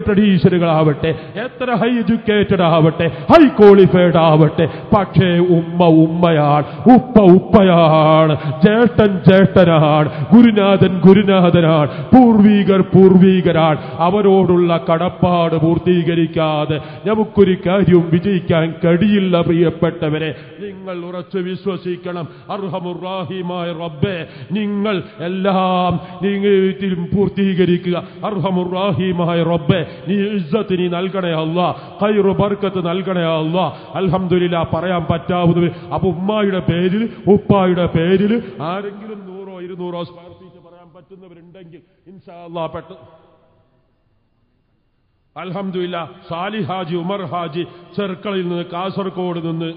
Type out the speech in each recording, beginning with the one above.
ട്രഡീഷനുകളാവട്ടെ എത്ര high educated ആവട്ടെ high qualified ആവട്ടെ പക്ഷേ ഉമ്മ ഉമ്മയാണ് ഉപ്പ ഉപ്പയാണ് ചേട്ടൻ ചേട്ടനാണ് ഗുരുനാഥൻ ഗുരുനാഥനാണ് പൂർവീകർ പൂർവീകരാണ് അവരോടുള്ള കടപ്പാട് പൂർത്തീകരിക്കാതെ നമുക്കൊരു കാര്യവും വിജയിക്കാൻ കഴിയില്ല പ്രിയപ്പെട്ടവരെ നിങ്ങൾ ഉറച്ചു വിശ്വസിക്കണം അർഹമുറാഹിമായ റബ്ബെ നിങ്ങൾ എല്ലാം നിങ്ങൾ പൂർത്തീകരിക്കുക അർഹമുറാഹിമായ റബ്ബെ നീ ഇസ്സത്ത് നീ നൽകണേ അല്ല ഖൈറു ബർക്കത്ത് നൽകണേ അല്ല അൽഹംദുലില്ലാ പറയാൻ പറ്റാവുന്നവർ അപ്പൊ ഉമ്മായുടെ പേരിൽ ഉപ്പായുടെ പേരിൽ ആരെങ്കിലും നൂറോ ഇരുന്നൂറോ സ്ക്വയർ ഫീറ്റ് പറയാൻ പറ്റുന്നവരുണ്ടെങ്കിൽ ഇൻഷാ അല്ലാ പെട്ട അൽഹംദുലില്ലാ സാലി ഹാജി ഉമർ ഹാജി ചെർക്കളയിൽ നിന്ന് കാസർഗോഡ് നിന്ന്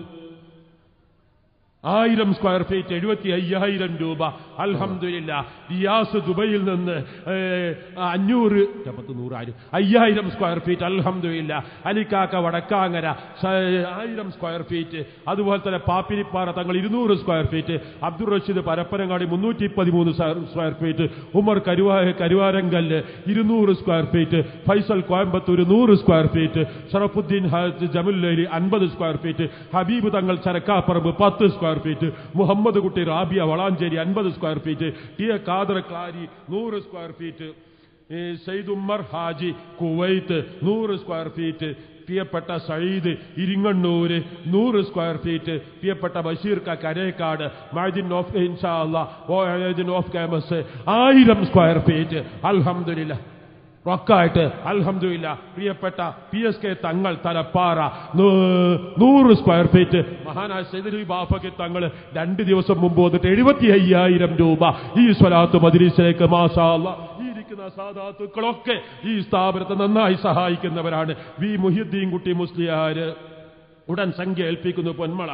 ആയിരം സ്ക്വയർ ഫീറ്റ് എഴുപത്തി അയ്യായിരം രൂപ അൽഹംദുലില്ല റിയാസ് ദുബൈയിൽ നിന്ന് ഏ, അഞ്ഞൂറ് പത്ത് നൂറായിരം അയ്യായിരം സ്ക്വയർ ഫീറ്റ് അൽഹംദുലില്ല അലിക്കാക്ക വടക്കാങ്ങര സ- ആയിരം സ്ക്വയർ ഫീറ്റ് അതുപോലെ തന്നെ പാപ്പിരിപ്പാറ തങ്ങൾ ഇരുന്നൂറ് സ്ക്വയർ ഫീറ്റ് അബ്ദുൾ റഷീദ് പരപ്പനങ്ങാടി മുന്നൂറ്റി പതിമൂന്ന് സ്ക്വയർ ഫീറ്റ് ഉമർ കരുവാ കരുവാരങ്കല്ല് ഇരുന്നൂറ് സ്ക്വയർ ഫീറ്റ് ഫൈസൽ കോയമ്പത്തൂർ നൂറ് സ്ക്വയർ ഫീറ്റ് ഷറഫുദ്ദീൻ ഹാജ് ജമുല്ലി അൻപത് സ്ക്വയർ ഫീറ്റ് ഹബീബ് തങ്ങൾ ചരക്കാപ്പറമ്പ് പത്ത് സ്ക്വയർ ഫീറ്റ് മുഹമ്മദ് കുട്ടി റാബിയ വളാഞ്ചേരി അൻപത് square feet T A Khader Klari നൂറ് സ്ക്വയർ ഫീറ്റ് ഈ സെയ്ദ് ഉമ്മർ ഹാജി കുവൈത്ത് നൂറ് സ്ക്വയർ ഫീറ്റ് പ്രിയപ്പെട്ട സയ്യിദ് ഇരിങ്ങണ്ണൂര് നൂറ് സ്ക്വയർ ഫീറ്റ് പ്രിയപ്പെട്ട ബഷീർ ക കരേക്കാട് മാജിൻ ഓഫ് ഇൻഷാ അല്ലാ മാജിൻ ഓഫ് ക്യാമ്പസ് ആയിരം സ്ക്വയർ ഫീറ്റ് അൽഹംദുലില്ലാ റൊക്കായിട്ട് അൽഹംദുലില്ല പ്രിയപ്പെട്ട പി എസ് കെ തങ്ങൾ തലപ്പാറ നൂ- നൂറ് സ്ക്വയർ ഫീറ്റ് മഹാനായ സെതിരി ബാഫയ്ക്ക് തങ്ങൾ രണ്ട് ദിവസം മുമ്പ് വന്നിട്ട് എഴുപത്തി അയ്യായിരം രൂപ ഈ സ്വലാത്ത് മദിരീസിലേക്ക് മാഷാ അല്ലാ ഈ ഇരിക്കുന്ന സാധാത്തുക്കളൊക്കെ ഈ സ്ഥാപനത്തെ നന്നായി സഹായിക്കുന്നവരാണ് വി മുഹിദ്ദീൻ കുട്ടി മുസ്ലിയാര് ഉടൻ സംഖ്യ ഏൽപ്പിക്കുന്നു പൊന്മള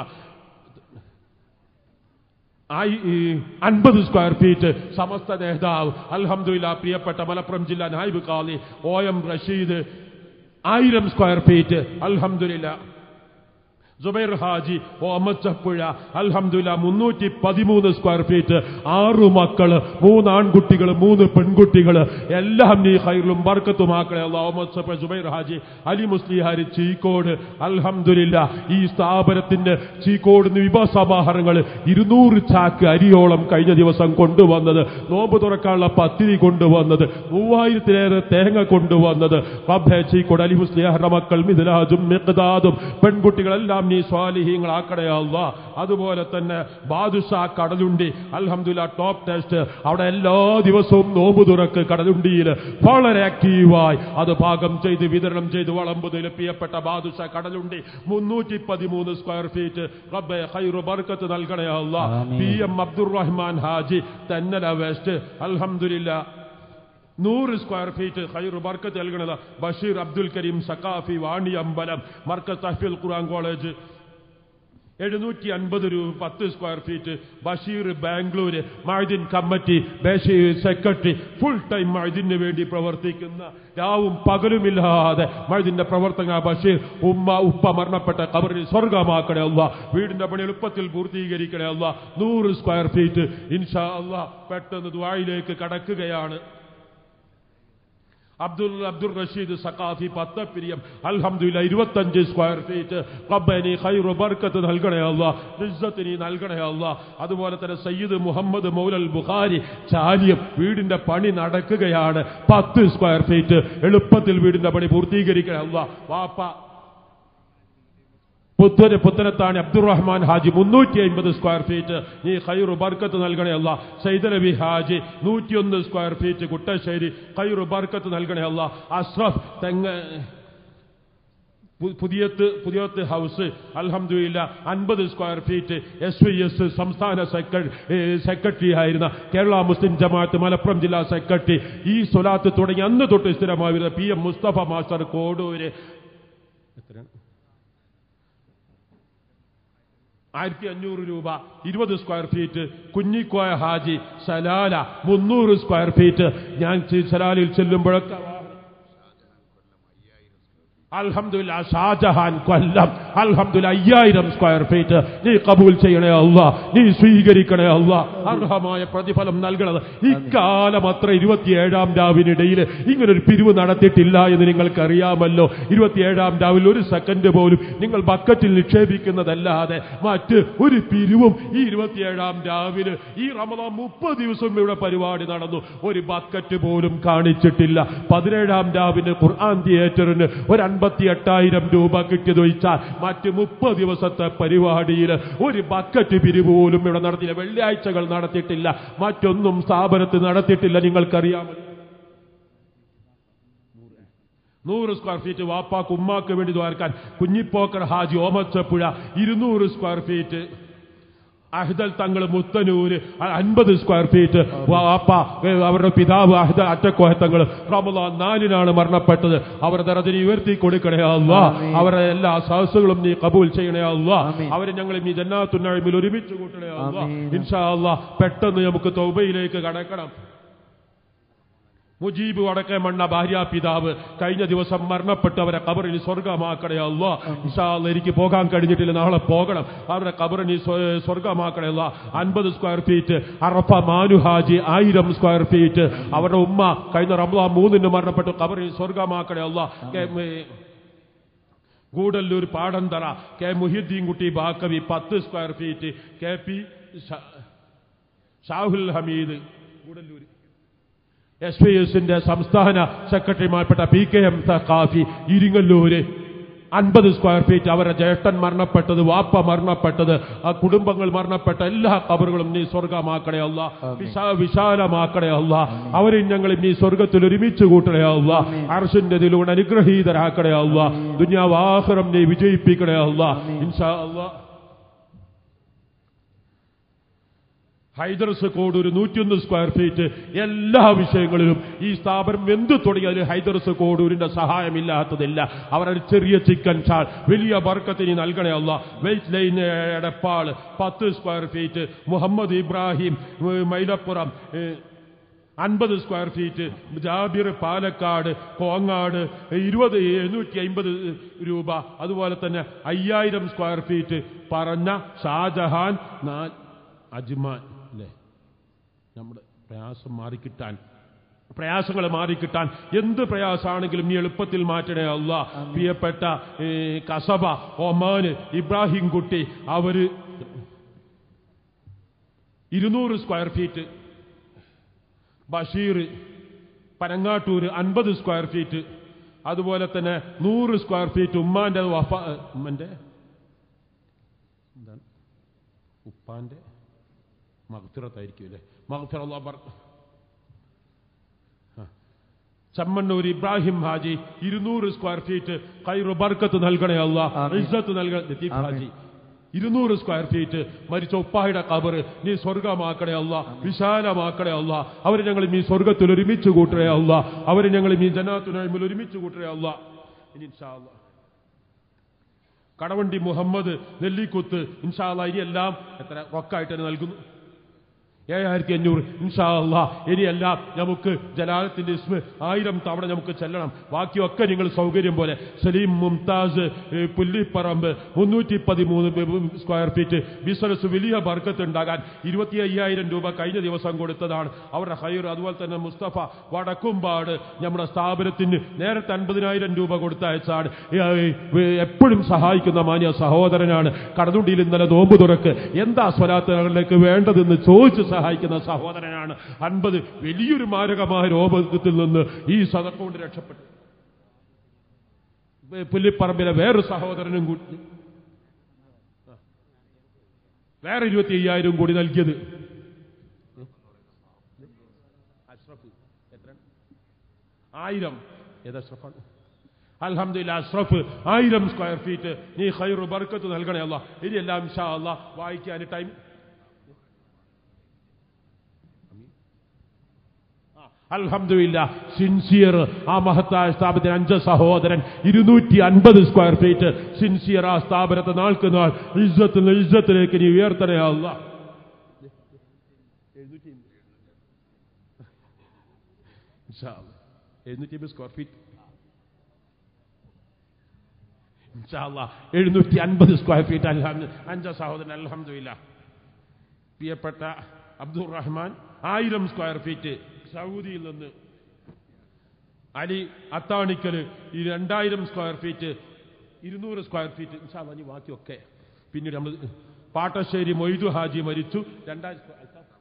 ആയി- ഈ അൻപത് സ്ക്വയർ ഫീറ്റ് സമസ്ത നേതാവ് അൽഹംദുലില്ലാ പ്രിയപ്പെട്ട മലപ്പുറം ജില്ലാ നായിബ് കാളി ഒ എം റഷീദ് ആയിരം സ്ക്വയർ ഫീറ്റ് അൽഹംദുലില്ലാ ജുബൈർ ഹാജി ഓമച്ചപ്പുഴ അൽഹംദുലില്ലാ മുന്നൂറ്റി പതിമൂന്ന് സ്ക്വയർ ഫീറ്റ് ആറു മക്കള് മൂന്ന് ആൺകുട്ടികൾ മൂന്ന് പെൺകുട്ടികൾ എല്ലാം നീ ഹൈറിലും ബർക്കത്തുമാക്കളെ ഓമച്ചപ്പുഴ ജുബൈർ ഹാജി അലി മുസ്ലിഹാരി ചീക്കോട് അൽഹംദുലില്ലാ ഈ സ്ഥാപനത്തിന്റെ ചീക്കോട് നിന്ന് വിഭവസമാഹാരങ്ങൾ ഇരുന്നൂറ് ചാക്ക് അരിയോളം കഴിഞ്ഞ ദിവസം കൊണ്ടുവന്നത് നോമ്പ് തുറക്കാനുള്ള പത്തിരി കൊണ്ടുവന്നത് മൂവായിരത്തിലേറെ തേങ്ങ കൊണ്ടുവന്നത് റബ്ബേ ചീക്കോട് അലി മുസ്ലിഹാരുടെ മക്കൾ മിഥിലാജും മിഖ്ദാദും പെൺകുട്ടികളെല്ലാം നീ സ്വാലിഹീങ്ങളാക്കണേ അല്ല അതുപോലെ തന്നെ ബാദുഷാ കടലുണ്ടി അൽഹംദുലില്ലാ ടോപ്പ് ടെസ്റ്റ് അവിടെ എല്ലാ ദിവസവും നോമ്പ് തുറക്ക് കടലുണ്ടിയിൽ വളരെ ആക്റ്റീവായി അത് പാകം ചെയ്ത് വിതരണം ചെയ്ത് വളമ്പുതിൽ പ്രിയപ്പെട്ട ബാദുഷ കടലുണ്ടി മുന്നൂറ്റി പതിമൂന്ന് സ്ക്വയർ ഫീറ്റ് റബ്ബെ ഹൈറു ബർക്കത്ത് നൽകണേ അല്ല ആമീൻ. P M Abdurahman Haji Thennala west അൽഹംദുലില്ലാ നൂറ് സ്ക്വയർ ഫീറ്റ് ഖൈറു ബർക്കത്ത് നൽകണത് ബഷീർ അബ്ദുൽ കരീം സക്കാഫി വാണി അമ്പലം മർക്കസ് തഹ്ഫിൽ ഖുർആൻ കോളേജ് എഴുന്നൂറ്റി അൻപത് രൂപ പത്ത് square feet Basheer Bangalore Madin committee Basheer secretary full time മൈദിന് വേണ്ടി പ്രവർത്തിക്കുന്ന രാവും പകലുമില്ലാതെ മൈദിന്റെ പ്രവർത്തക ബഷീർ ഉമ്മ ഉപ്പ മരണപ്പെട്ട കബറിൽ സ്വർഗമാക്കണേ അല്ല വീടിന്റെ പണി എളുപ്പത്തിൽ പൂർത്തീകരിക്കണേ അല്ല നൂറ് സ്ക്വയർ ഫീറ്റ് ഇൻഷാ അല്ല പെട്ടെന്ന് ദ്വായിലേക്ക് കടക്കുകയാണ് അബ്ദുൽ അബ്ദുൾ റഷീദ് സഖാഫി പത്തപ്പിരിയം അൽഹംദുലില്ലാ ഇരുപത്തഞ്ച് സ്ക്വയർ ഫീറ്റ് റബ്ബനി ഖൈറു ബർക്കത്ത് നൽകണേ അല്ലാ ഇസ്സത്ത് നീ നൽകണേ അല്ലാ അതുപോലെ തന്നെ സയ്യിദ് മുഹമ്മദ് മൗലൽ ബുഖാരി ചാലിയം വീടിന്റെ പണി നടക്കുകയാണ് പത്ത് സ്ക്വയർ ഫീറ്റ് എളുപ്പത്തിൽ വീടിന്റെ പണി പൂർത്തീകരിക്കണേ അല്ലാ വാപ്പ പുത്തന് പുത്തനത്താണ് അബ്ദുറഹ്മാൻ ഹാജി മുന്നൂറ്റി അമ്പത് സ്ക്വയർ ഫീറ്റ് നീ ഖൈറു ബർക്കത്ത് നൽകണേ അല്ല സൈദലബി ഹാജി നൂറ്റിയൊന്ന് സ്ക്വയർ ഫീറ്റ് കുട്ടശ്ശേരി ഖൈറു ബർക്കത്ത് നൽകണേ അല്ല അഷ്റഫ് തെങ്ങ് പു- പുതിയത്ത് പുതിയത്ത് ഹൗസ് അൽഹംദുലില്ല അൻപത് square feet S V S സംസ്ഥാന സെക്രട്ടറി സെക്രട്ടറി ആയിരുന്ന കേരള മുസ്ലിം ജമാഅത്ത് മലപ്പുറം ജില്ലാ സെക്രട്ടറി ഈ സ്വലാത്ത് തുടങ്ങി അന്ന് തൊട്ട് സ്ഥിരമായി വരുന്ന P M Musthafa master Kodur എത്രയാണ് ആയിരത്തി അഞ്ഞൂറ് രൂപ ഇരുപത് square feet Kunhikoya Haji Salalah മുന്നൂറ് സ്ക്വയർ ഫീറ്റ് ഞാൻ ചെ- സലാലിൽ ചെല്ലുമ്പോഴൊക്കെ അൽഹംദുലില്ലാ ഷാജഹാൻ കൊല്ലം അൽഹംദുലില്ലാ അയ്യായിരം സ്ക്വയർ ഫീറ്റ് നീ കബൂൽ ചെയ്യണേ അല്ല നീ സ്വീകരിക്കണേ അല്ല അർഹമായ പ്രതിഫലം നൽകണത് ഇക്കാലം അത്ര ഇരുപത്തിയേഴാം രാവിനിടയിൽ ഇങ്ങനൊരു പിരിവ് നടത്തിയിട്ടില്ല എന്ന് നിങ്ങൾക്കറിയാമല്ലോ ഇരുപത്തിയേഴാം രാവിൽ ഒരു സെക്കൻഡ് പോലും നിങ്ങൾ ബക്കറ്റിൽ നിക്ഷേപിക്കുന്നതല്ലാതെ മറ്റ് ഒരു പിരിവും ഈ ഇരുപത്തിയേഴാം രാവിലെ ഈ റമദാൻ മുപ്പത് ദിവസം ഇവിടെ പരിപാടി നടന്നു ഒരു ബക്കറ്റ് പോലും കാണിച്ചിട്ടില്ല പതിനേഴാം രാവിലെ ഖുർആൻ തിയേറ്ററിന് ഒരു അൻപത്തി എട്ടായിരം രൂപ കിട്ടിയതൊഴിച്ചാൽ മറ്റ് മുപ്പത് ദിവസത്തെ പരിപാടിയിൽ ഒരു ബക്കറ്റ് പിരിവ് പോലും ഇവിടെ നടത്തിയില്ല വെള്ളിയാഴ്ചകൾ നടത്തിയിട്ടില്ല മറ്റൊന്നും സ്ഥാപനത്തിൽ നടത്തിയിട്ടില്ല നിങ്ങൾക്കറിയാമല്ലോ നൂറ് സ്ക്വയർ ഫീറ്റ് വാപ്പാക്ക് ഉമ്മാക്ക് വേണ്ടി ദ്വാരക്കാൻ കുഞ്ഞിപ്പോക്കർ ഹാജി ഓമച്ചപ്പുഴ ഇരുന്നൂറ് സ്ക്വയർ ഫീറ്റ് അഹ്ദൽ തങ്ങൾ മുത്തനൂര് അൻപത് സ്ക്വയർ ഫീറ്റ് വാപ്പ ഏ, അവരുടെ പിതാവ് അഹ്ദൽ അറ്റക്കോഹത്തങ്ങൾ റമദാൻ നാലിനാണ് മരണപ്പെട്ടത് അവരുടെ ദറജനി ഉയർത്തി കൊടുക്കണേ അല്ല ആമീൻ. അവരുടെ എല്ലാ സഹസുകളും നീ കബൂൽ ചെയ്യണേ അല്ല ആമീൻ. അവരെ ഞങ്ങൾ ഈ ജന്നാത്തുന്നഴിമിൽ ഒരുമിച്ച് കൂട്ടണേ അല്ല ആമീൻ. ഇൻഷാ അല്ല പെട്ടെന്ന് നമുക്ക് തൗബയിലേക്ക് കടക്കണം മുജീബ് വടക്കേ മണ്ണ ഭാര്യ പിതാവ് കഴിഞ്ഞ ദിവസം മരണപ്പെട്ട് അവരെ കബറിന് സ്വർഗമാക്കണേ അല്ല ഇൻഷാല്ല എനിക്ക് പോകാൻ കഴിഞ്ഞിട്ടില്ല നാളെ പോകണം അവരെ കബറിന് സ്വ- സ്വർഗമാക്കണേ അല്ല അൻപത് സ്ക്വയർ ഫീറ്റ് അറഫ മാനുഹാജി ആയിരം സ്ക്വയർ ഫീറ്റ് അവരുടെ ഉമ്മ കഴിഞ്ഞ റംലാ മൂന്നിന് മരണപ്പെട്ടു കബറിന് സ്വർഗമാക്കണേ അല്ല കെ- മേ- ഗൂഡല്ലൂർ പാടന്തറ കെ മുഹിദ്ദീൻ കുട്ടി ബാക്കവി പത്ത് സ്ക്വയർ ഫീറ്റ് കെ പി ഷാ- ഷാഹുൽ ഹമീദ് ഗൂഡല്ലൂർ എസ് പി എസിന്റെ സംസ്ഥാന സെക്രട്ടറിമാർപ്പെട്ട P K M Sakhafi Iringallur അൻപത് സ്ക്വയർ ഫീറ്റ് അവരെ ജ്യേഷ്ഠൻ മരണപ്പെട്ടത് വാപ്പ മരണപ്പെട്ടത് ആ കുടുംബങ്ങൾ മരണപ്പെട്ട എല്ലാ കബറുകളും നീ സ്വർഗമാക്കണേ അല്ല വിശാ വിശാലമാക്കണേ അല്ല അവരും ഞങ്ങളും നീ സ്വർഗത്തിൽ ഒരുമിച്ച് കൂട്ടണേ അല്ല അർഷിന്റെ ഇതിലൂടെ അനുഗ്രഹീതരാക്കണേ അല്ല ദുന്യാവാഹരം നീ വിജയിപ്പിക്കണേ അല്ല ഇൻഷാ അല്ലാ ഹൈദർസ് കോഡ് ഒരു നൂറ്റിയൊന്ന് സ്ക്വയർ ഫീറ്റ് എല്ലാ വിഷയങ്ങളിലും ഈ സ്ഥാപനം എന്ത് തുടങ്ങിയാലും ഹൈദർസ് കോഡൂരിന്റെ സഹായമില്ലാത്തതില്ല അവരൊരു ചെറിയ ചിക്കൻ ഷാൾ വലിയ ബർക്കത്തിന് നൽകണേ അല്ല വെയിറ്റ് ലൈൻ എടപ്പാൾ പത്ത് സ്ക്വയർ ഫീറ്റ് മുഹമ്മദ് ഇബ്രാഹിം ഏ, മൈലപ്പുറം ഏ, അൻപത് സ്ക്വയർ ഫീറ്റ് ജാബിർ പാലക്കാട് കോങ്ങാട് ഇരുപത് എഴുന്നൂറ്റി അമ്പത് രൂപ അതുപോലെ തന്നെ അയ്യായിരം സ്ക്വയർ ഫീറ്റ് പറഞ്ഞ ഷാജഹാൻ നാ- അജ്മാൻ അല്ലേ നമ്മുടെ പ്രയാസം മാറിക്കിട്ടാൻ പ്രയാസങ്ങൾ മാറിക്കിട്ടാൻ എന്ത് പ്രയാസമാണെങ്കിലും നീ എളുപ്പത്തിൽ മാറ്റണേ അല്ല പ്രിയപ്പെട്ട ഏ, കസബ ഒമാന് ഇബ്രാഹിം കുട്ടി അവര് ഇരുന്നൂറ് സ്ക്വയർ ഫീറ്റ് ബഷീർ പനങ്ങാട്ടൂര് അൻപത് സ്ക്വയർ ഫീറ്റ് അതുപോലെ തന്നെ നൂറ് സ്ക്വയർ ഫീറ്റ് ഉമ്മാന്റെ വഫ ഉമ്മന്റെ എന്താണ് ഉപ്പാന്റെ മഹത്തിറത്തായിരിക്കും അല്ലേ മഹത്തിറ ചമ്മണ്ണൂർ ഇബ്രാഹിം ഹാജി ഇരുന്നൂറ് സ്ക്വയർ ഫീറ്റ് കൈറു ബർക്കത്ത് നൽകണേ അല്ല ആമീൻ. ഇസ്സത്ത് നൽകണേ ലത്തീഫ് ആമീൻ. ഹാജി ഇരുന്നൂറ് സ്ക്വയർ ഫീറ്റ് മരിച്ച ഉപ്പായുടെ കബർ നീ സ്വർഗമാക്കണേ അല്ല വിശാലമാക്കണേ അല്ല അവരെ ഞങ്ങൾ ഈ സ്വർഗത്തിൽ ഒരുമിച്ച് കൂട്ടണേ അല്ല അവരെ ഞങ്ങൾ ഈ ജനാത്തുനഴിമിൽ ഒരുമിച്ച് കൂട്ടണേ അല്ല ഇനി ഇൻഷാ അല്ലാ. കടവണ്ടി മുഹമ്മദ് നെല്ലിക്കുത്ത് ഇൻഷാ അല്ലാ ഇനി എല്ലാം എത്ര റൊക്കായിട്ട് തന്നെ നൽകുന്നു ഏഴായിരത്തി അഞ്ഞൂറ് ഇൻഷാ അല്ലാ ഇനിയെല്ലാം നമുക്ക് ജലാലത്തിന്റെ ഇസ്മ ആയിരം തവണ നമുക്ക് ചെല്ലണം ബാക്കിയൊക്കെ നിങ്ങൾ സൗകര്യം പോലെ സലീം മുംതാസ് ഏ, പുല്ലിപ്പറമ്പ് മുന്നൂറ്റി പതിമൂന്ന് സ്ക്വയർ ഫീറ്റ് ബിസിനസ് വലിയ ബർക്കത്ത് ഉണ്ടാകാൻ ഇരുപത്തി അയ്യായിരം രൂപ കഴിഞ്ഞ ദിവസം കൊടുത്തതാണ് അവരുടെ ഹൈർ അതുപോലെ തന്നെ മുസ്തഫ വടക്കുംപാട് നമ്മുടെ സ്ഥാപനത്തിന് നേരത്തെ അൻപതിനായിരം രൂപ കൊടുത്തയച്ചാണ് ഏ, ഏ, എപ്പോഴും സഹായിക്കുന്ന മാന്യ സഹോദരനാണ് കടതുണ്ടിയിൽ ഇന്നലെ നോമ്പ് തുറക്ക് എന്താ സ്വലാത്തുകളിലേക്ക് വേണ്ടതെന്ന് ചോദിച്ച് സഹായിക്കുന്ന സഹോദരനാണ് അൻപത് വലിയൊരു മാരകമായ രോഗത്തിൽ നിന്ന് ഈ സദക്ക കൊണ്ട് രക്ഷപ്പെട്ടു വേ- പുല്ലിപ്പറമ്പിലെ വേറൊരു സഹോദരനും കൂടി വേറെ ഇരുപത്തി അയ്യായിരം കൂടി നൽകിയത് അഷ്റഫ് എത്ര ആയിരം ഏത് അഷ്റഫാണ് അൽഹംദുലില്ലാ അഷ്റഫ് ആയിരം സ്ക്വയർ ഫീറ്റ് നീ ഖൈറു ബർക്കത്ത് നൽകണേ അല്ല ഇനിയെല്ലാം ഇൻഷാ അല്ലാ വായിക്കാൻ ടൈം അൽഹംദുലില്ല സിൻസിയർ ആ മഹത്തായ സ്ഥാപനത്തിന് അഞ്ച് സഹോദരൻ ഇരുന്നൂറ്റി അൻപത് സ്ക്വയർ ഫീറ്റ് സിൻസിയർ ആ സ്ഥാപനത്തെ നാൾക്ക് നാൾ ഇജ്ജത്തിൽ ഇജ്ജത്തിലേക്ക് നീ ഉയർത്തണേ അല്ല എഴുന്നൂറ്റി അമ്പത് സ്ക്വയർ ഫീറ്റ് എഴുന്നൂറ്റി അൻപത് സ്ക്വയർ ഫീറ്റ് അൽഹംദ് അഞ്ച സഹോദരൻ അൽഹംദില്ല പ്രിയപ്പെട്ട അബ്ദുൾ റഹ്മാൻ ആയിരം സ്ക്വയർ ഫീറ്റ് സൗദിയിൽ നിന്ന് അലി അത്താണിക്കല് ഈ രണ്ടായിരം സ്ക്വയർ ഫീറ്റ് ഇരുന്നൂറ് സ്ക്വയർ ഫീറ്റ് ഇൻഷാല്ലാ ഇനി ബാക്കിയൊക്കെ പിന്നീട് നമ്മൾ പാട്ടശ്ശേരി മൊയ്തു ഹാജി മരിച്ചു രണ്ടായിരം സ്ക്വയർ-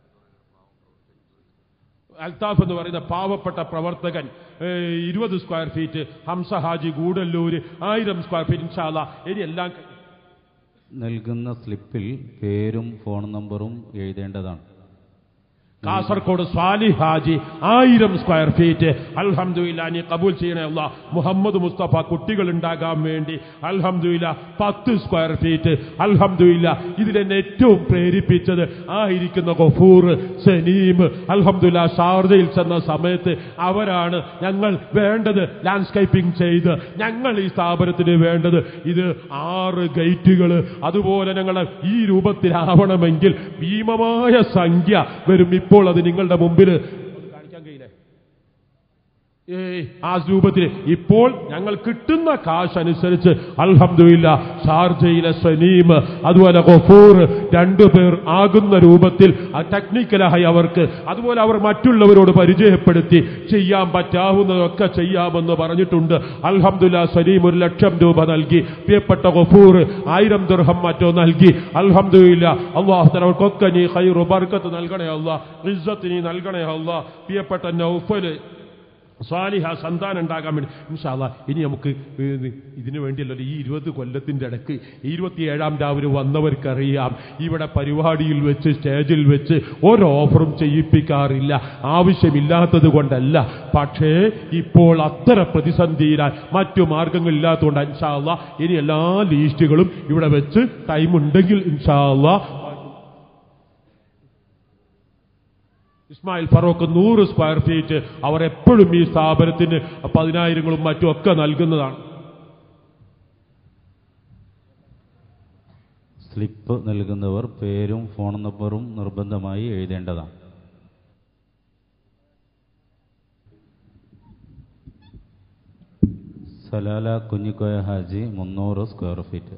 അൽത്താഫ് എന്ന് പറയുന്ന പാവപ്പെട്ട പ്രവർത്തകൻ ഏ, ഇരുപത് സ്ക്വയർ ഫീറ്റ് ഹംസ ഹാജി ഗൂഡല്ലൂര് ആയിരം സ്ക്വയർ ഫീറ്റ് ഇൻഷാല്ല ഇനി എല്ലാം ക- നൽകുന്ന സ്ലിപ്പിൽ പേരും ഫോൺ നമ്പറും എഴുതേണ്ടതാണ് കാസർഗോഡ് സ്വാലി ഹാജി ആയിരം സ്ക്വയർ ഫീറ്റ് അൽഹംദുലില്ല നീ കബൂൽ ചെയ്യണേ അല്ല മുഹമ്മദ് മുസ്തഫ കുട്ടികൾ ഉണ്ടാകാൻ വേണ്ടി അൽഹംദുലില്ല പത്ത് സ്ക്വയർ ഫീറ്റ് അൽഹംദുലില്ല ഇതിലെന്നെ ഏറ്റവും പ്രേരിപ്പിച്ചത് ആയിരിക്കുന്ന ഗഫൂർ സനീം അൽഹംദുലില്ല ഷാർജയിൽ ചെന്ന സമയത്ത് അവരാണ് ഞങ്ങൾ വേണ്ടത് ലാൻഡ്സ്കേപ്പിംഗ് ചെയ്ത് ഞങ്ങൾ ഈ സ്ഥാപനത്തിന് വേണ്ടത് ഇത് ആറ് ഗേറ്റുകൾ അതുപോലെ ഞങ്ങൾ ഈ രൂപത്തിലാവണമെങ്കിൽ ഭീമമായ സംഖ്യ വരും ഇപ്പോൾ അത് നിങ്ങളുടെ മുമ്പിൽ കാണിക്കാൻ കഴിയില്ലേ ഏയ് ആ രൂപത്തിൽ ഇപ്പോൾ ഞങ്ങൾ കിട്ടുന്ന കാശ് അനുസരിച്ച് അൽഹംദുലില്ല ഷാർജയിലെ സനീം അതുപോലെ ഗഫൂർ രണ്ടുപേർ ആകുന്ന രൂപത്തിൽ ആ ടെക്നിക്കലായി അവർക്ക് അതുപോലെ അവർ മറ്റുള്ളവരോട് പരിചയപ്പെടുത്തി ചെയ്യാൻ പറ്റാവുന്നതൊക്കെ ചെയ്യാമെന്ന് പറഞ്ഞിട്ടുണ്ട് അൽഹംദുലില്ല സനീം ഒരു ലക്ഷം രൂപ നൽകി പ്രിയപ്പെട്ട ഗഫൂർ ആയിരം ദുർഹം മറ്റോ നൽകി അൽഹംദുലില്ല അള്ളാഹു തലവർക്കൊക്കെ നീ ഹൈറു ബർക്കത്ത് നൽകണേ അല്ല ഇസ്സത്ത് നീ നൽകണേ അല്ല പ്രിയപ്പെട്ട നൗഫല് സ്വാലിഹ സന്താനം ഉണ്ടാകാൻ വേണ്ടി ഇൻഷാല്ല ഇനി നമുക്ക് ഏഹ് ഇതിനു വേണ്ടിയല്ലോ ഈ ഇരുപത് കൊല്ലത്തിന്റെ ഇടയ്ക്ക് ഇരുപത്തിയേഴാം രാവിലെ വന്നവർക്കറിയാം ഇവിടെ പരിപാടിയിൽ വെച്ച് സ്റ്റേജിൽ വെച്ച് ഒരു ഓഫറും ചെയ്യിപ്പിക്കാറില്ല ആവശ്യമില്ലാത്തത് കൊണ്ടല്ല പക്ഷേ ഇപ്പോൾ അത്ര പ്രതിസന്ധിയിലാൽ മറ്റു മാർഗങ്ങളില്ലാത്തതുകൊണ്ട് ഇൻഷാല്ല ഇനി എല്ലാ ലീസ്റ്റുകളും ഇവിടെ വെച്ച് ടൈം ഉണ്ടെങ്കിൽ ഇൻഷാല്ല ഇസ്മായിൽ ഫറൂഖ് നൂറ് സ്ക്വയർ ഫീറ്റ് അവർ എപ്പോഴും ഈ സ്ഥാപനത്തിന് പതിനായിരങ്ങളും മറ്റും ഒക്കെ നൽകുന്നതാണ് സ്ലിപ്പ് നൽകുന്നവർ പേരും ഫോൺ നമ്പറും നിർബന്ധമായി എഴുതേണ്ടതാണ് സലാല കുഞ്ഞിക്കോയ ഹാജി മുന്നൂറ് സ്ക്വയർ ഫീറ്റ്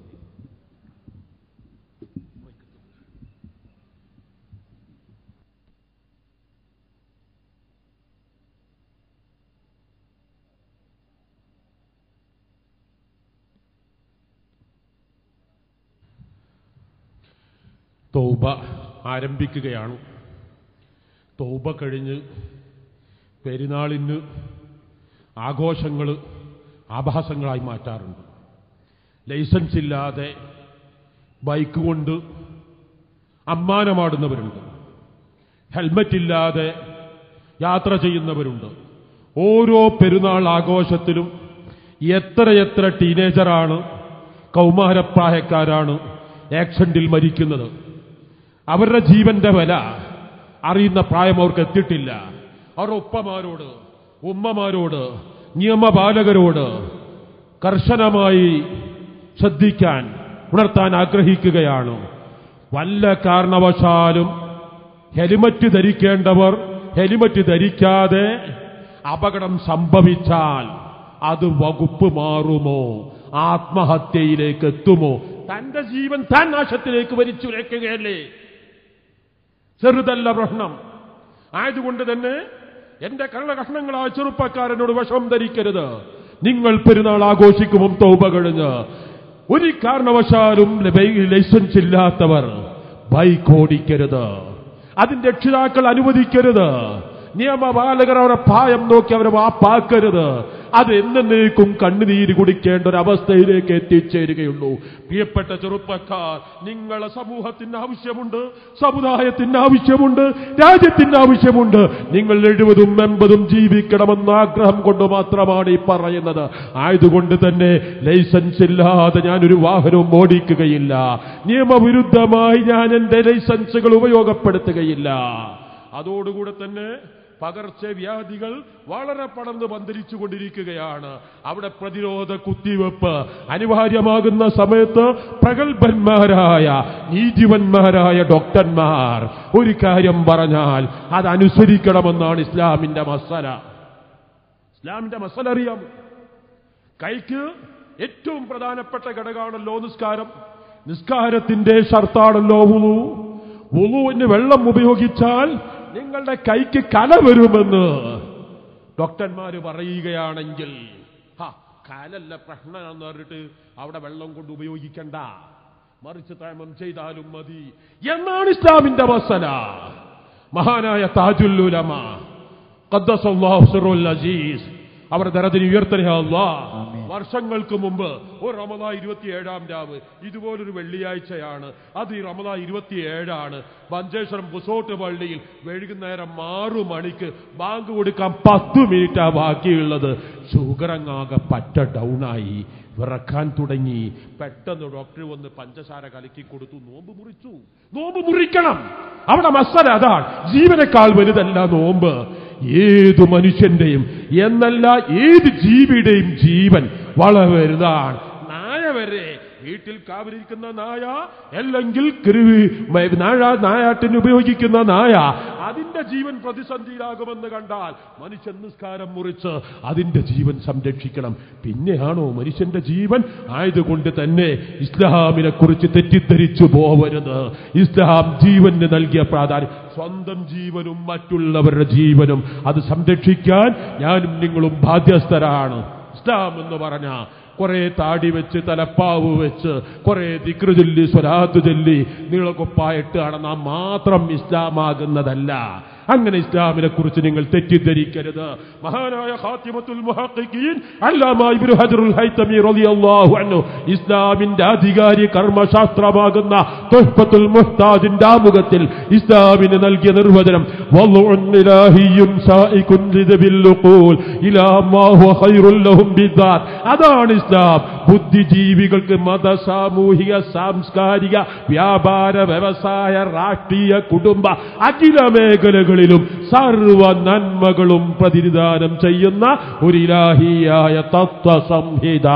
തൗബ ആരംഭിക്കുകയാണ് തൗബ കഴിഞ്ഞ് പെരുന്നാളിന് ആഘോഷങ്ങൾ ആഭാസങ്ങളായി മാറ്റാറുണ്ട് ലൈസൻസ് ഇല്ലാതെ ബൈക്ക് കൊണ്ട് അമ്മാനമാടുന്നവരുണ്ട് ഹെൽമറ്റ് ഇല്ലാതെ യാത്ര ചെയ്യുന്നവരുണ്ട് ഓരോ പെരുന്നാൾ ആഘോഷത്തിലും എത്രയെത്ര ടീനേജറാണ് കൗമാരപ്രായക്കാരാണ് ആക്സിഡന്റിൽ മരിക്കുന്നത് അവരുടെ ജീവന്റെ വില അറിയുന്ന പ്രായം അവർക്ക് എത്തിയിട്ടില്ല അവരുടെ ഉപ്പമാരോട് ഉമ്മമാരോട് നിയമപാലകരോട് കർശനമായി ശ്രദ്ധിക്കാൻ ഉണർത്താൻ ആഗ്രഹിക്കുകയാണ് വല്ല കാരണവശാലും ഹെൽമറ്റ് ധരിക്കേണ്ടവർ ഹെൽമറ്റ് ധരിക്കാതെ അപകടം സംഭവിച്ചാൽ അത് വകുപ്പ് മാറുമോ ആത്മഹത്യയിലേക്ക് എത്തുമോ തന്റെ ജീവൻ താൻ നാശത്തിലേക്ക് വലിച്ചുരയ്ക്കുകയല്ലേ ചെറുതല്ല പ്രശ്നം ആയതുകൊണ്ട് തന്നെ എന്റെ കള്ളകഷ്ണങ്ങളായ ചെറുപ്പക്കാരനോട് വിഷം ധരിക്കരുത് നിങ്ങൾ പെരുന്നാൾ ആഘോഷിക്കുമ്പോൾ തൗബ കഴിഞ്ഞ് ഒരു കാരണവശാലും ലൈ- ലൈസൻസ് ഇല്ലാത്തവർ ബൈക്ക് ഓടിക്കരുത് അതിന്റെ രക്ഷിതാക്കൾ അനുവദിക്കരുത് നിയമപാലകർ അവരെ പ്രായം നോക്കി അവരെ വാപ്പാക്കരുത് അത് എന്നേക്കും കണ്ണുനീര് കുടിക്കേണ്ട ഒരു അവസ്ഥയിലേക്ക് എത്തിച്ചേരുകയുള്ളൂ പ്രിയപ്പെട്ട ചെറുപ്പക്കാർ നിങ്ങളെ സമൂഹത്തിന് ആവശ്യമുണ്ട് സമുദായത്തിന് ആവശ്യമുണ്ട് രാജ്യത്തിന് ആവശ്യമുണ്ട് നിങ്ങൾ എഴുപതും എൺപതും ജീവിക്കണമെന്ന ആഗ്രഹം കൊണ്ട് മാത്രമാണ് ഈ പറയുന്നത് ആയതുകൊണ്ട് തന്നെ ലൈസൻസ് ഇല്ലാതെ ഞാനൊരു വാഹനവും ഓടിക്കുകയില്ല നിയമവിരുദ്ധമായി ഞാൻ എന്റെ ലൈസൻസുകൾ ഉപയോഗപ്പെടുത്തുകയില്ല അതോടുകൂടെ തന്നെ പകർച്ചവ്യാധികൾ വളരെ പടർന്ന് പന്തലിച്ചു കൊണ്ടിരിക്കുകയാണ് അവിടെ പ്രതിരോധ കുത്തിവെപ്പ് അനിവാര്യമാകുന്ന സമയത്ത് പ്രഗത്ഭന്മാരായ നീതിവന്മാരായ ഡോക്ടർമാർ ഒരു കാര്യം പറഞ്ഞാൽ അതനുസരിക്കണമെന്നാണ് ഇസ്ലാമിന്റെ മസല ഇസ്ലാമിന്റെ മസല അറിയാം കൈക്ക് ഏറ്റവും പ്രധാനപ്പെട്ട ഘടകമാണല്ലോ നിസ്കാരം നിസ്കാരത്തിന്റെ ഷർത്താണല്ലോ വുളു വുളുവിന് വെള്ളം ഉപയോഗിച്ചാൽ നിങ്ങളുടെ കൈക്ക് കല വരുമെന്ന് ഡോക്ടർമാര് പറയുകയാണെങ്കിൽ ഹാ കാലല്ല പ്രശ്നമെന്ന് പറഞ്ഞിട്ട് അവിടെ വെള്ളം കൊണ്ട് ഉപയോഗിക്കണ്ട മറിച്ച് തയമം ചെയ്താലും മതി എന്നാണ് ഇസ്ലാമിന്റെ മസല മഹാനായ താജുല്ലുലമ ഖദ്ദസല്ലാഹു സിറുൽ അസീസ് അവർ ദരത്തിന് ഉയർത്തനല്ല വർഷങ്ങൾക്ക് മുമ്പ് ഒരു റമദാ ഇരുപത്തിയേഴാം രാവ് ഇതുപോലൊരു വെള്ളിയാഴ്ചയാണ് അത് ഈ റമദാ ഇരുപത്തിയേഴാണ് മഞ്ചേശ്വരം പുസോട്ട് പള്ളിയിൽ വൈകുന്നേരം ആറു മണിക്ക് ബാങ്ക് കൊടുക്കാൻ പത്ത് മിനിറ്റാ ബാക്കിയുള്ളത് ഷുഗറങ്ങാകെ പറ്റ ഡൗണായി വിറക്കാൻ തുടങ്ങി പെട്ടെന്ന് ഡോക്ടർ വന്ന് പഞ്ചസാര കലക്കി കൊടുത്തു നോമ്പ് മുറിച്ചു നോമ്പ് മുറിക്കണം അവിടെ മസല അതാണ് ജീവനേക്കാൾ വലുതല്ല നോമ്പ് ഏതു മനുഷ്യന്റെയും എന്നല്ല ഏത് ജീവിയുടെയും ജീവൻ വളരെ വലുതാണ് നായ വരെ വീട്ടിൽ കാവലിരിക്കുന്ന നായ അല്ലെങ്കിൽ കൃവി നായ നായാട്ടിന് ഉപയോഗിക്കുന്ന നായ അതിന്റെ ജീവൻ പ്രതിസന്ധിയിലാകുമെന്ന് കണ്ടാൽ മനുഷ്യൻ നിസ്കാരം മുറിച്ച് അതിന്റെ ജീവൻ സംരക്ഷിക്കണം പിന്നെയാണോ മനുഷ്യന്റെ ജീവൻ ആയതുകൊണ്ട് തന്നെ ഇസ്ലാമിനെ കുറിച്ച് തെറ്റിദ്ധരിച്ചു പോവരുത് ഇസ്ലാം ജീവന് നൽകിയ പ്രാധാന്യം സ്വന്തം ജീവനും മറ്റുള്ളവരുടെ ജീവനും അത് സംരക്ഷിക്കാൻ ഞാനും നിങ്ങളും ബാധ്യസ്ഥരാണ് ഇസ്ലാം എന്ന് പറഞ്ഞ കുറെ താടി വെച്ച് തലപ്പാവ് വെച്ച് കുറെ ദിക്റ് ചൊല്ലി സ്വലാത്ത് ചൊല്ലി നീളക്കൊപ്പായിട്ട് നടന്നാൽ മാത്രം ഇസ്ലാമാകുന്നതല്ല അങ്ങനെ ഇസ്ലാമിനെ കുറിച്ച് നിങ്ങൾ തെറ്റിദ്ധരിക്കരുത് മഹാനായ ഖാത്തിമത്തുൽ മുഹഖിഖീൻ അല്ലാമ ഇബ്നു ഹജറുൽ ഹൈതമി റളിയല്ലാഹു അൻഹു ഇസ്ലാമിന്റെ അധികാരി കർമ്മശാസ്ത്രമാകുന്ന തുഹ്ഫത്തുൽ മുഹ്താജിന്റെ ആമുഖത്തിൽ ഇസ്ലാമിന് നൽകിയ നിർവചനം വളുഉൻ ഇലാഹിയ്യുൻ സായികുൻ ലിദബിൽ ലുഖൂൽ ഇലാ മാ ഹുവ ഖൈറുൽ ലഹും ബിദാത്ത് അതാണ് ഇസ്ലാം ബുദ്ധിജീവികൾക്ക് മത സാമൂഹിക സാംസ്കാരിക വ്യാപാര വ്യവസായ രാഷ്ട്രീയ കുടുംബ അഖില മേഖലകളിലും സർവ നന്മകളും പ്രതിനിധാനം ചെയ്യുന്ന ഒരു ഇലാഹിയായ തത്വസംഹിത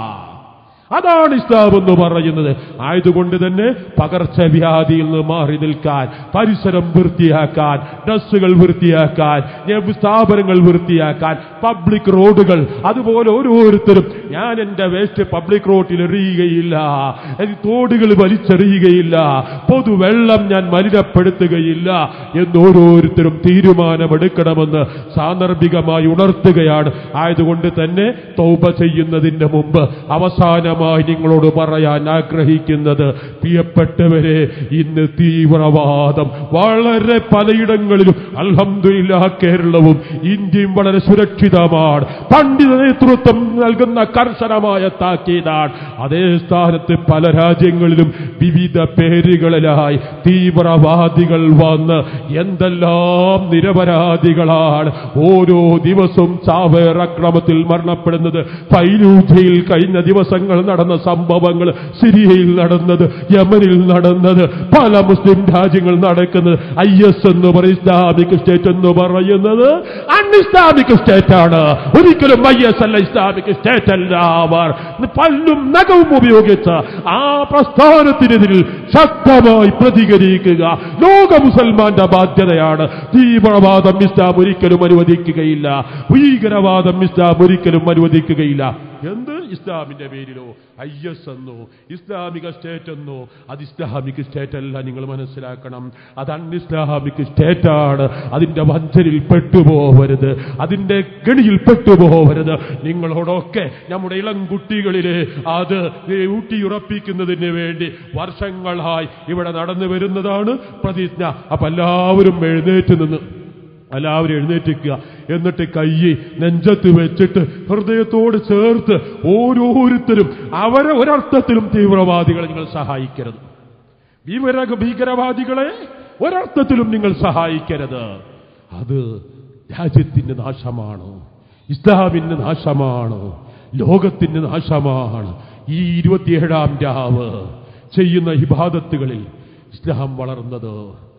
അതാണ് ഇസ്ലാം എന്ന് പറയുന്നത് ആയതുകൊണ്ട് തന്നെ പകർച്ചവ്യാധിയിൽ നിന്ന് മാറി നിൽക്കാൻ പരിസരം വൃത്തിയാക്കാൻ ഡ്രസ്സുകൾ വൃത്തിയാക്കാൻ ഞാൻ സ്ഥാപനങ്ങൾ വൃത്തിയാക്കാൻ പബ്ലിക് റോഡുകൾ അതുപോലെ ഓരോരുത്തരും ഞാൻ എന്റെ വേസ്റ്റ് പബ്ലിക് റോഡിൽ എറിയുകയില്ല എനിക്ക് തോടുകൾ വലിച്ചെറിയുകയില്ല പൊതുവെള്ളം ഞാൻ മലിനപ്പെടുത്തുകയില്ല എന്ന് ഓരോരുത്തരും തീരുമാനമെടുക്കണമെന്ന് സാന്ദർഭികമായി ഉണർത്തുകയാണ് ആയതുകൊണ്ട് തന്നെ തൗബ ചെയ്യുന്നതിന് മുമ്പ് അവസാനമായി നിങ്ങളോട് പറയാൻ ആഗ്രഹിക്കുന്നത് പ്രിയപ്പെട്ടവരെ ഇന്ന് തീവ്രവാദം വളരെ പലയിടങ്ങളിലും അൽഹംദുലില്ലാ കേരളവും ഇന്ത്യയും വളരെ സുരക്ഷിതമാണ് പണ്ഡിത നേതൃത്വം നൽകുന്ന കർശനമായ താക്കീതാണ് അതേ സ്ഥാനത്ത് പല രാജ്യങ്ങളിലും വിവിധ പേരുകളിലായി തീവ്രവാദികൾ വന്ന് എന്തെല്ലാം നിരപരാധികളാണ് ഓരോ ദിവസവും ചാവേർ അക്രമത്തിൽ മരണപ്പെടുന്നത് ഫൈലൂജയിൽ കഴിഞ്ഞ ദിവസങ്ങൾ നടന്ന സംഭവങ്ങൾ സിരിയയിൽ നടന്നത് യമനിൽ നടന്നത് പല മുസ്ലിം രാജ്യങ്ങൾ നടക്കുന്നത് ഐ എസ് എന്ന് പറയും ഇസ്ലാമിക് സ്റ്റേറ്റ് എന്ന് പറയുന്നത് അൺഇസ്ലാമിക് സ്റ്റേറ്റ് ആണ് ഒരിക്കലും ഐ എസ് അല്ല ഇസ്ലാമിക് സ്റ്റേറ്റ് അല്ല അവർ പല്ലും നഖവും ഉപയോഗിച്ച് ആ പ്രസ്ഥാനത്തിനെതിരിൽ ശക്തമായി പ്രതികരിക്കുക ലോക മുസൽമാന്റെ ബാധ്യതയാണ് തീവ്രവാദം ഇസ്ലാം ഒരിക്കലും അനുവദിക്കുകയില്ല ഭീകരവാദം ഇസ്ലാം ഒരിക്കലും അനുവദിക്കുകയില്ല എന്ത് ഇസ്ലാമിന്റെ പേരിലോ ഐ എസ് എന്നോ ഇസ്ലാമിക സ്റ്റേറ്റ് എന്നോ അത് ഇസ്ലാമിക് സ്റ്റേറ്റ് അല്ല നിങ്ങൾ മനസ്സിലാക്കണം അത് അൺഇസ്ലാമിക് സ്റ്റേറ്റ് ആണ് അതിന്റെ വഞ്ചനിൽ പെട്ടുപോകരുത് അതിന്റെ ഗണിയിൽ പെട്ടുപോകരുത് നിങ്ങളോടൊക്കെ നമ്മുടെ ഇളം കുട്ടികളിലെ അത് ഊട്ടിയുറപ്പിക്കുന്നതിന് വേണ്ടി വർഷങ്ങളായി ഇവിടെ നടന്നു വരുന്നതാണ് പ്രതിജ്ഞ അപ്പൊ എല്ലാവരും എഴുന്നേറ്റ് നിന്ന് എല്ലാവരും എഴുന്നേറ്റിക്കുക എന്നിട്ട് കൈ നെഞ്ചത്ത് വെച്ചിട്ട് ഹൃദയത്തോട് ചേർത്ത് ഓരോരുത്തരും അവരെ ഒരർത്ഥത്തിലും തീവ്രവാദികളെ നിങ്ങൾ സഹായിക്കരുത് വിവര ഭീകരവാദികളെ ഒരർത്ഥത്തിലും നിങ്ങൾ സഹായിക്കരുത് അത് രാജ്യത്തിന്റെ നാശമാണ് ഇസ്ലാമിന്റെ നാശമാണ് ലോകത്തിന്റെ നാശമാണ് ഈ ഇരുപത്തിയേഴാം രാവ് ചെയ്യുന്ന ഇബാദത്തുകളിൽ ഇസ്ലാം വളർന്നത്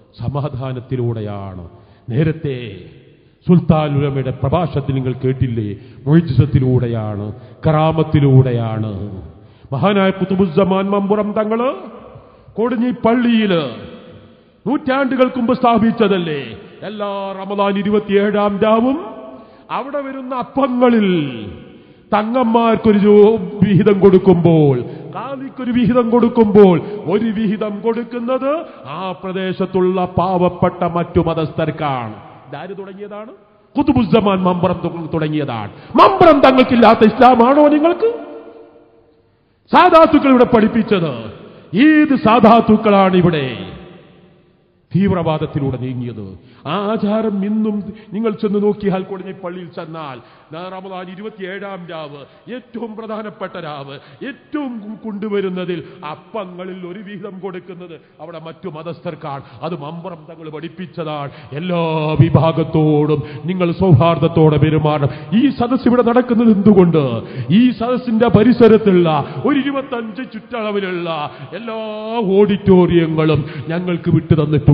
സമാധാനത്തിലൂടെയാണ് നേരത്തെ സുൽത്താൻ ഉലമയുടെ പ്രഭാഷണത്തിൽ നിങ്ങൾ കേട്ടില്ലേ മൊയ്ജിസത്തിലൂടെയാണ് കറാമത്തിലൂടെയാണ് മഹാനായ കുത്തുബുസമാൻ മമ്പുറം തങ്ങള് കൊടിഞ്ഞി പള്ളിയില് നൂറ്റാണ്ടുകൾക്ക് മുമ്പ് സ്ഥാപിച്ചതല്ലേ എല്ലാ റമദാൻ ഇരുപത്തിയേഴാം രാവും അവിടെ വരുന്ന അപ്പങ്ങളിൽ തങ്ങന്മാർക്കൊരു രൂ- വിഹിതം കൊടുക്കുമ്പോൾ കാലിക്കൊരു വിഹിതം കൊടുക്കുമ്പോൾ ഒരു വിഹിതം കൊടുക്കുന്നത് ആ പ്രദേശത്തുള്ള പാവപ്പെട്ട മറ്റു മതസ്ഥർക്കാണ് ഇതാര് തുടങ്ങിയതാണ് കുതുബുസമാൻ മമ്പറം തു- തുടങ്ങിയതാണ് മമ്പറം തങ്ങൾക്കില്ലാത്ത ഇസ്ലാമാണോ നിങ്ങൾക്ക് സാധാത്തുക്കൾ ഇവിടെ പഠിപ്പിച്ചത് ഏത് സാധാത്തുക്കളാണ് ഇവിടെ തീവ്രവാദത്തിലൂടെ നീങ്ങിയത് ആ ആചാരം ഇന്നും നിങ്ങൾ ചെന്ന് നോക്കിയാൽ കൊടിഞ്ഞി പള്ളിയിൽ ചെന്നാൽ നാ റമദാൻ ഇരുപത്തിയേഴാം രാവ് ഏറ്റവും പ്രധാനപ്പെട്ട രാവ് ഏറ്റവും കൊണ്ടുവരുന്നതിൽ അപ്പങ്ങളിൽ ഒരു വിഹിതം കൊടുക്കുന്നത് അവിടെ മറ്റു മതസ്ഥർക്കാണ് അത് മമ്പറം തങ്ങൾ പഠിപ്പിച്ചതാണ് എല്ലാ വിഭാഗത്തോടും നിങ്ങൾ സൗഹാർദ്ദത്തോടെ പെരുമാറണം ഈ സദസ് ഇവിടെ നടക്കുന്നത് എന്തുകൊണ്ട് ഈ സദസ്സിന്റെ പരിസരത്തുള്ള ഒരു ഇരുപത്തഞ്ച് ചുറ്റളവിലുള്ള എല്ലാ ഓഡിറ്റോറിയങ്ങളും ഞങ്ങൾക്ക് വിട്ടു തന്നിട്ടുണ്ട്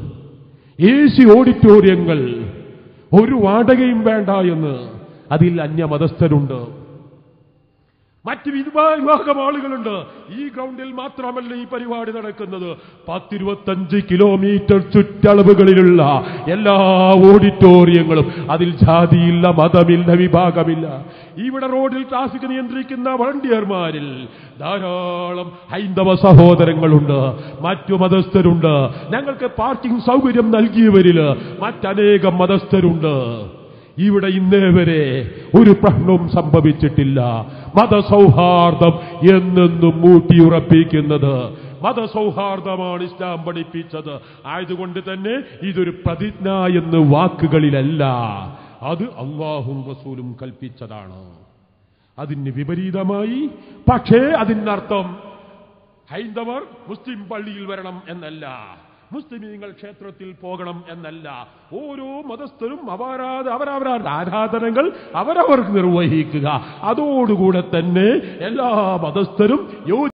എ സി ഓഡിറ്റോറിയങ്ങൾ ഒരു വാടകയും വേണ്ട എന്ന് അതിൽ അന്യമതസ്ഥരുണ്ട് മറ്റ് വിഭാ- വിഭാഗം ആളുകളുണ്ട് ഈ ഗ്രൗണ്ടിൽ മാത്രമല്ല ഈ പരിപാടി നടക്കുന്നത് പത്തിരുപത്തഞ്ച് കിലോമീറ്റർ ചുറ്റളവുകളിലുള്ള എല്ലാ ഓഡിറ്റോറിയങ്ങളും അതിൽ ജാതിയില്ല മതമില്ല വിഭാഗമില്ല ഇവിടെ റോഡിൽ ട്രാഫിക് നിയന്ത്രിക്കുന്ന വളണ്ടിയർമാരിൽ ധാരാളം ഹൈന്ദവ സഹോദരങ്ങളുണ്ട് മറ്റു മതസ്ഥരുണ്ട് ഞങ്ങൾക്ക് പാർക്കിംഗ് സൗകര്യം നൽകിയവരില് മറ്റനേകം മതസ്ഥരുണ്ട് ഇവിടെ ഇന്നേ വരെ ഒരു പ്രശ്നവും സംഭവിച്ചിട്ടില്ല മതസൗഹാർദ്ദം എന്നെന്നും മൂട്ടിയുറപ്പിക്കുന്നത് മതസൗഹാർദ്ദമാണ് ഇസ്ലാം പഠിപ്പിച്ചത് ആയതുകൊണ്ട് തന്നെ ഇതൊരു പ്രതിജ്ഞ എന്ന് വാക്കുകളിലല്ല അത് അള്ളാഹും റസൂലും കൽപ്പിച്ചതാണ് അതിന് വിപരീതമായി പക്ഷേ അതിനർത്ഥം ഹൈന്ദവർ മുസ്ലിം പള്ളിയിൽ വരണം എന്നല്ല മുസ്ലിമീങ്ങൾ ക്ഷേത്രത്തിൽ പോകണം എന്നല്ല ഓരോ മതസ്ഥരും അവരാ- അവരവരുടെ ആരാധനകൾ അവരവർക്ക് നിർവഹിക്കുക അതോടുകൂടെ തന്നെ എല്ലാ മതസ്ഥരും യോജി